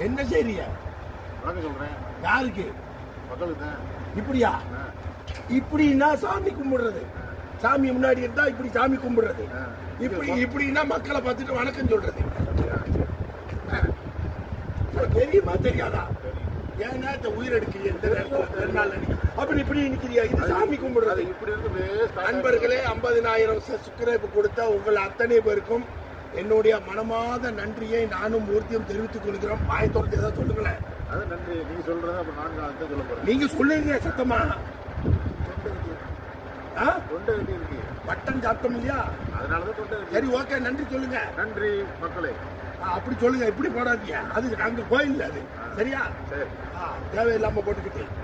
என்ன செய்றீங்க வணக்கம் சொல்றேன் யாருக்கு மக்களுக்கு தான் இப்படியா இப்படின்னா சாமி கும்பிடுறது சாமி முன்னாடி இருந்தா இப்படி சாமி கும்பிடுறது இப்படி இப்படின்னா மக்களை பார்த்துட்டு வணக்கம் சொல்றது உனக்கு தெரியுமா தெரியாதா ஏன்னா இந்த உயிர் எடுக்கிறீ எந்த நேரத்துல ரெண்டு நாள் அடிக்க அப்படி இப்படி நிக்கிறியா இது சாமி அது கும்பிடுறது இப்படி இருந்து அப்படியே start நண்பர்களே ஐம்பதினாயிரம் சப்ஸ்கிரைப் கொடுத்த உங்கள் அத்தனை பேருக்கும் என்னுடைய மனமாத நன்றியை நானும் மூர்த்தியும் தெரிவித்துக் கொள்கிறோம் வாயத்தோடு ஏதாவது சொல்லுங்களேன் அது நன்றி நீங்க சொல்றது அப்ப நான் நான் தான் சொல்ல போறேன் நீங்க சொல்லுங்க சத்தமா ஆ? தொண்டை கட்டி இருக்கு பட்டன் சாப்பிட்டோம் இல்லையா அதனாலதான் தொண்டை கட்டி சரி ஓகே நன்றி சொல்லுங்க நன்றி மக்களே ஆ, அப்படி சொல்லுங்க இப்படி போடாதீங்க அது அங்க கோயில் அது சரியா சரி ஆ, தேவையில்லாம போட்டுக்கிட்டு